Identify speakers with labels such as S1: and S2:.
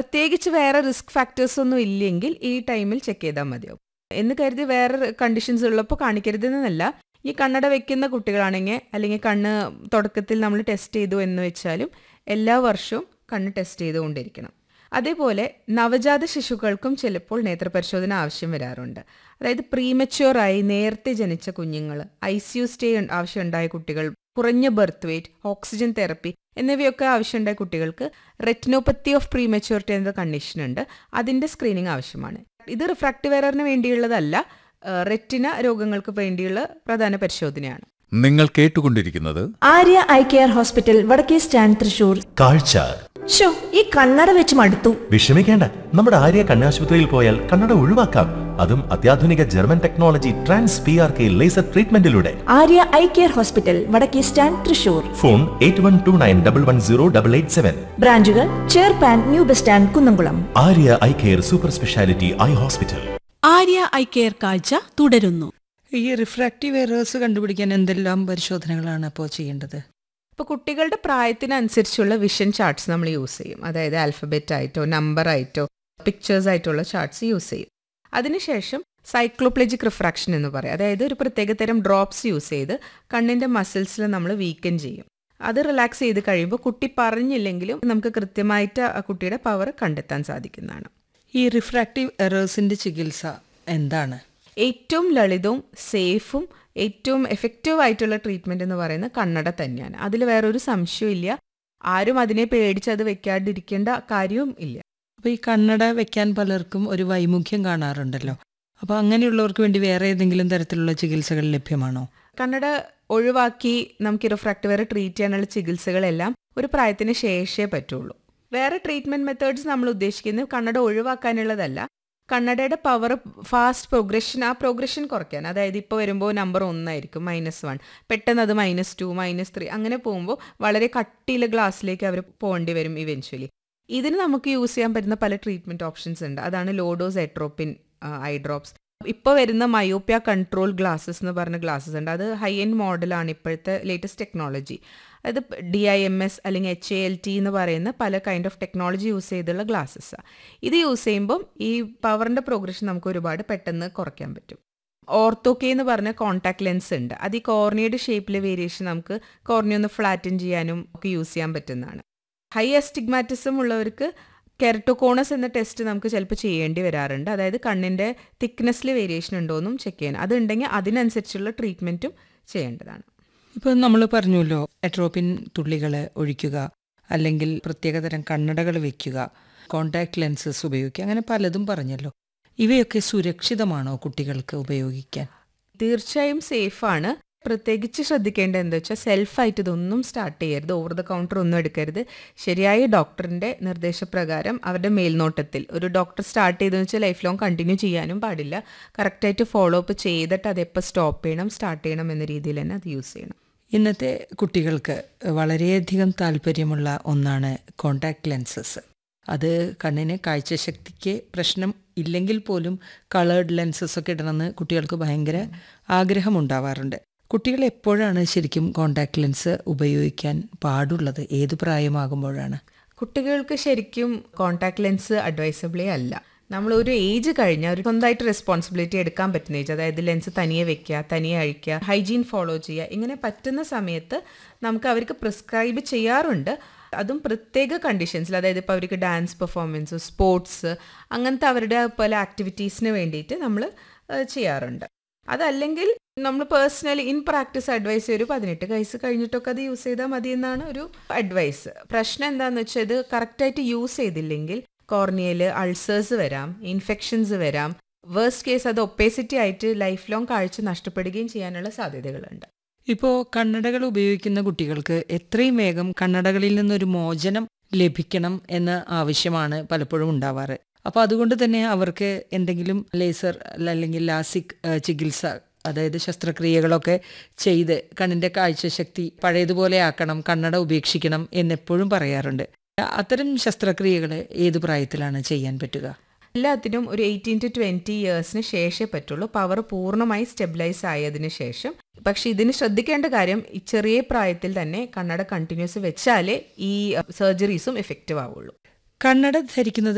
S1: പ്രത്യേകിച്ച് വേറെ risk factors ഒന്നും ഇല്ലെങ്കിൽ ഈ ടൈമിൽ ചെക്ക് ചെയ്താൽ മതിയാവും എന്ന് കരുതി വേറെ കണ്ടീഷൻസ് ഉള്ളപ്പോൾ കാണിക്കരുതെന്നല്ല ഈ കണ്ണട വെക്കുന്ന കുട്ടികളാണെങ്കിൽ അല്ലെങ്കിൽ കണ്ണ് തുടക്കത്തിൽ നമ്മൾ ടെസ്റ്റ് ചെയ്തു എന്ന് വെച്ചാലും എല്ലാ വർഷവും കണ്ണ് ടെസ്റ്റ് ചെയ്തുകൊണ്ടിരിക്കണം അതേപോലെ നവജാത ശിശുക്കൾക്കും ചിലപ്പോൾ നേത്രപരിശോധന ആവശ്യം വരാറുണ്ട് അതായത് പ്രീമച്യൂറായി നേരത്തെ ജനിച്ച കുഞ്ഞുങ്ങൾ ഐ സി യു സ്റ്റേ ആവശ്യമുണ്ടായ കുട്ടികൾ കുറഞ്ഞ ബർത്ത് വെയിറ്റ് ഓക്സിജൻ തെറപ്പി എന്നിവയൊക്കെ ആവശ്യമുണ്ടായ കുട്ടികൾക്ക് റെറ്റിനോപ്പത്തി ഓഫ് പ്രീമച്യൂരിറ്റി എന്ന കണ്ടീഷൻ ഉണ്ട് അതിൻ്റെ സ്ക്രീനിങ് ആവശ്യമാണ് ഇത് റിഫ്രാക്റ്റീവ് എററിന് വേണ്ടിയുള്ളതല്ല റെറ്റിന രോഗങ്ങൾക്ക് വേണ്ടിയുള്ള പ്രധാന പരിശോധനയാണ്
S2: നിങ്ങൾ കേട്ടുകൊണ്ടിരിക്കുന്നത്
S3: ആര്യ ഐ കെയർ ഹോസ്പിറ്റൽ വടക്കേ സ്റ്റാൻഡ് തൃശൂർ
S4: കാഴ്ച
S3: ഷോ ഈ കണ്ണട വെച്ച് മടുത്തു
S4: വിഷമിക്കേണ്ട നമ്മുടെ ആര്യ കണ്ണാശുപത്രിയിൽ പോയാൽ കണ്ണട ഒഴിവാക്കാം അതും അത്യാധുനിക German technology trans P R K laser ട്രീറ്റ്മെന്റിലൂടെ
S3: ആര്യ ഐ കെയർ ഹോസ്പിറ്റൽ വടക്കേ stand Thrissur
S4: phone eight one two nine double one zero double eight seven
S3: ബ്രാഞ്ചുകൾ ചേർപ്പാൻ new bus stand Kunnamkulam
S4: Arya eye care super speciality eye hospital
S5: Arya eye care കാഴ്ച തുടരുന്നു
S6: ഈ refractive errors കണ്ടുപിടിക്കാൻ എന്തെല്ലാം പരിശോധനകളാണ് അപ്പോൾ ചെയ്യേണ്ടത്
S1: ഇപ്പോൾ കുട്ടികളുടെ പ്രായത്തിനനുസരിച്ചുള്ള വിഷൻ ചാർട്ട്സ് നമ്മൾ യൂസ് ചെയ്യും അതായത് ആൽഫബറ്റ് ആയിട്ടോ നമ്പർ ആയിട്ടോ പിക്ചേഴ്സ് ആയിട്ടുള്ള ചാർട്ട്സ് യൂസ് ചെയ്യും അതിനുശേഷം സൈക്ലോപ്ലജിക് റിഫ്രാക്ഷൻ എന്ന് പറയും അതായത് ഒരു പ്രത്യേക തരം ഡ്രോപ്സ് യൂസ് ചെയ്ത് കണ്ണിൻ്റെ മസിൽസിൽ നമ്മൾ വീക്കൻ ചെയ്യും അത് റിലാക്സ് ചെയ്ത് കഴിയുമ്പോൾ കുട്ടി പറഞ്ഞില്ലെങ്കിലും നമുക്ക് കൃത്യമായിട്ട് ആ കുട്ടിയുടെ പവർ കണ്ടെത്താൻ സാധിക്കുന്നതാണ്
S6: ഈ റിഫ്രാക്റ്റീവ് എറേഴ്സിന്റെ ചികിത്സ എന്താണ്
S1: ഏറ്റവും ലളിതവും സേഫും ഏറ്റവും എഫക്റ്റീവ് ആയിട്ടുള്ള ട്രീറ്റ്മെന്റ് എന്ന് പറയുന്നത് കണ്ണട തന്നെയാണ് അതിൽ വേറൊരു സംശയവും ഇല്ല ആരും അതിനെ പേടിച്ച് അത് വെക്കാണ്ടിരിക്കേണ്ട കാര്യവും ഇല്ല
S6: അപ്പോൾ ഈ കണ്ണട വെക്കാൻ പലർക്കും ഒരു വൈമുഖ്യം കാണാറുണ്ടല്ലോ അപ്പോൾ അങ്ങനെയുള്ളവർക്ക് വേണ്ടി വേറെ ഏതെങ്കിലും തരത്തിലുള്ള ചികിത്സകൾ ലഭ്യമാണോ
S1: കണ്ണട ഒഴിവാക്കി നമുക്ക് റിഫ്രാക്റ്റീവ് ട്രീറ്റ് ചെയ്യാനുള്ള ചികിത്സകളെല്ലാം ഒരു പ്രായത്തിന് ശേഷമേ പറ്റുള്ളൂ വേറെ ട്രീറ്റ്മെന്റ് മെത്തേഡ്സ് നമ്മൾ ഉദ്ദേശിക്കുന്നത് കണ്ണട ഒഴിവാക്കാനുള്ളതല്ല കണ്ണടയുടെ പവർ ഫാസ്റ്റ് പ്രോഗ്രഷൻ ആ പ്രോഗ്രഷൻ കുറയ്ക്കാൻ അതായത് ഇപ്പോൾ വരുമ്പോൾ നമ്പർ ഒന്നായിരിക്കും മൈനസ് വൺ പെട്ടെന്ന് അത് മൈനസ് ടു മൈനസ് ത്രീ അങ്ങനെ പോകുമ്പോൾ വളരെ കട്ടിയുള്ള ഗ്ലാസ്സിലേക്ക് അവർ പോകേണ്ടി വരും ഇവൻച്വലി ഇതിന് നമുക്ക് യൂസ് ചെയ്യാൻ പറ്റുന്ന പല ട്രീറ്റ്മെന്റ് ഓപ്ഷൻസ് ഉണ്ട് അതാണ് ലോഡോസ് എട്രോപ്പിൻ ഐ ഡ്രോപ്സ് ഇപ്പോൾ വരുന്ന മയോപ്യ കൺട്രോൾ ഗ്ലാസ്സസ് എന്ന് പറഞ്ഞ ഗ്ലാസ്സസ് ഉണ്ട് അത് ഹൈ എൻഡ് മോഡലാണ് ഇപ്പോഴത്തെ ലേറ്റസ്റ്റ് ടെക്നോളജി അതായത് ഡി ഐ എം എസ് അല്ലെങ്കിൽ എച്ച് എ എൽ ടി എന്ന് പറയുന്ന പല കൈൻഡ് ഓഫ് ടെക്നോളജി യൂസ് ചെയ്തുള്ള ഗ്ലാസ്സസ്സാണ് ഇത് യൂസ് ചെയ്യുമ്പം ഈ പവറിൻ്റെ പ്രോഗ്രഷൻ നമുക്ക് ഒരുപാട് പെട്ടെന്ന് കുറയ്ക്കാൻ പറ്റും ഓർത്തോക്കെ എന്ന് പറഞ്ഞ കോൺടാക്ട് ലെൻസ് ഉണ്ട് അത് ഈ കോർണിയയുടെ ഷേപ്പിലെ വേരിയേഷൻ നമുക്ക് കോർണിയ ഒന്ന് ഫ്ലാറ്റൻ ചെയ്യാനും ഒക്കെ യൂസ് ചെയ്യാൻ പറ്റുന്നതാണ് ഹൈ അസ്റ്റിഗ്മാറ്റിസം ഉള്ളവർക്ക് കെരട്ടോകോണസ് എന്ന ടെസ്റ്റ് നമുക്ക് ചിലപ്പോൾ ചെയ്യേണ്ടി വരാറുണ്ട് അതായത് കണ്ണിൻ്റെ തിക്നെസ്സിൽ വേരിയേഷൻ ഉണ്ടോയെന്നും ചെക്ക് ചെയ്യാൻ അതുണ്ടെങ്കിൽ അതിനനുസരിച്ചുള്ള ട്രീറ്റ്മെൻറ്റും ചെയ്യേണ്ടതാണ്
S6: ഇപ്പോൾ നമ്മൾ പറഞ്ഞല്ലോ എട്രോപ്പിൻ തുള്ളികൾ ഒഴിക്കുക അല്ലെങ്കിൽ പ്രത്യേകതരം കണ്ണടകൾ വെക്കുക കോണ്ടാക്ട് ലെൻസസ് ഉപയോഗിക്കുക അങ്ങനെ പലതും പറഞ്ഞല്ലോ ഇവയൊക്കെ സുരക്ഷിതമാണോ കുട്ടികൾക്ക് ഉപയോഗിക്കാൻ
S1: തീർച്ചയായും സേഫാണ് പ്രത്യേകിച്ച് ശ്രദ്ധിക്കേണ്ടത് എന്താ വെച്ചാൽ സെൽഫായിട്ട് ഇതൊന്നും സ്റ്റാർട്ട് ചെയ്യരുത് ഓവർ ദ കൗണ്ടർ ഒന്നും എടുക്കരുത് ശരിയായ ഡോക്ടറിൻ്റെ നിർദ്ദേശപ്രകാരം അവരുടെ മേൽനോട്ടത്തിൽ ഒരു ഡോക്ടർ സ്റ്റാർട്ട് ചെയ്തെന്ന് വെച്ചാൽ ലൈഫ് ലോങ് കണ്ടിന്യൂ ചെയ്യാനും പാടില്ല കറക്റ്റായിട്ട് ഫോളോ അപ്പ് ചെയ്തിട്ട് അത് എപ്പോൾ സ്റ്റോപ്പ് ചെയ്യണം സ്റ്റാർട്ട് ചെയ്യണം എന്ന രീതിയിൽ തന്നെ അത് യൂസ് ചെയ്യണം
S6: ഇന്നത്തെ കുട്ടികൾക്ക് വളരെയധികം താല്പര്യമുള്ള ഒന്നാണ് കോണ്ടാക്ട് ലെൻസസ് അത് കണ്ണിന് കാഴ്ചശക്തിക്ക് പ്രശ്നം ഇല്ലെങ്കിൽ പോലും കളേർഡ് ലെൻസസ് ഒക്കെ ഇടണമെന്ന് കുട്ടികൾക്ക് ഭയങ്കര ആഗ്രഹമുണ്ടാവാറുണ്ട് കുട്ടികൾ എപ്പോഴാണ് ശരിക്കും കോണ്ടാക്ട് ലെൻസ് ഉപയോഗിക്കാൻ പാടുള്ളത് ഏത് പ്രായമാകുമ്പോഴാണ്
S1: കുട്ടികൾക്ക് ശരിക്കും കോൺടാക്ട് ലെൻസ് അഡ്വൈസബിളേ അല്ല നമ്മൾ ഒരു ഏജ് കഴിഞ്ഞാൽ ഒരു സ്വന്തമായിട്ട് റെസ്പോൺസിബിലിറ്റി എടുക്കാൻ പറ്റുന്ന ഏജ് അതായത് ലെൻസ് തനിയെ വെക്കുക തനിയെ അഴിക്കുക ഹൈജീൻ ഫോളോ ചെയ്യുക ഇങ്ങനെ പറ്റുന്ന സമയത്ത് നമുക്ക് അവർക്ക് പ്രിസ്ക്രൈബ് ചെയ്യാറുണ്ട് അതും പ്രത്യേക കണ്ടീഷൻസിൽ അതായത് ഇപ്പോൾ അവർക്ക് ഡാൻസ് പെർഫോമൻസ് സ്പോർട്സ് അങ്ങനത്തെ അവരുടെ പല ആക്ടിവിറ്റീസിന് വേണ്ടിയിട്ട് നമ്മൾ ചെയ്യാറുണ്ട് അതല്ലെങ്കിൽ നമ്മൾ പേഴ്സണലി ഇൻ പ്രാക്ടീസ് അഡ്വൈസ് ഒരു പതിനെട്ട് വയസ്സ് കഴിഞ്ഞിട്ടൊക്കെ അത് യൂസ് ചെയ്താൽ മതി എന്നാണ് ഒരു അഡ്വൈസ് പ്രശ്നം എന്താണെന്ന് വെച്ചാൽ ഇത് കറക്റ്റായിട്ട് യൂസ് ചെയ്തില്ലെങ്കിൽ കോർണിയയിൽ അൾസേഴ്സ് വരാം ഇൻഫെക്ഷൻസ് വരാം വേഴ്സ്റ്റ് കേസ് അത് ഒപ്പേസിറ്റി ആയിട്ട് ലൈഫ് ലോങ് കാഴ്ച നഷ്ടപ്പെടുകയും ചെയ്യാനുള്ള സാധ്യതകളുണ്ട്
S6: ഇപ്പോൾ കണ്ണടകൾ ഉപയോഗിക്കുന്ന കുട്ടികൾക്ക് എത്രയും വേഗം കണ്ണടകളിൽ നിന്നൊരു മോചനം ലഭിക്കണം എന്ന ആവശ്യമാണ് പലപ്പോഴും ഉണ്ടാവാറ് അപ്പോൾ അതുകൊണ്ട് തന്നെ അവർക്ക് എന്തെങ്കിലും ലേസർ അല്ലെങ്കിൽ ലാസിക് ചികിത്സ അതായത് ശസ്ത്രക്രിയകളൊക്കെ ചെയ്ത് കണ്ണിൻ്റെ കാഴ്ചശക്തി പഴയതുപോലെ ആക്കണം കണ്ണട ഉപേക്ഷിക്കണം എന്നെപ്പോഴും പറയാറുണ്ട് അത്തരം ശസ്ത്രക്രിയകൾ ഏത് പ്രായത്തിലാണ് ചെയ്യാൻ പറ്റുക
S1: എല്ലാത്തിനും ഒരു എയ്റ്റീൻ ടു ട്വൻറ്റി ഇയേഴ്സിന് ശേഷമേ പറ്റുള്ളൂ പവർ പൂർണ്ണമായി സ്റ്റെബിലൈസ് ആയതിനു ശേഷം പക്ഷെ ഇതിന് ശ്രദ്ധിക്കേണ്ട കാര്യം ഈ ചെറിയ പ്രായത്തിൽ തന്നെ കണ്ണട കണ്ടിന്യൂസ് വെച്ചാലേ ഈ സർജറീസും എഫക്റ്റീവ് ആവുള്ളൂ
S6: കണ്ണട ധരിക്കുന്നത്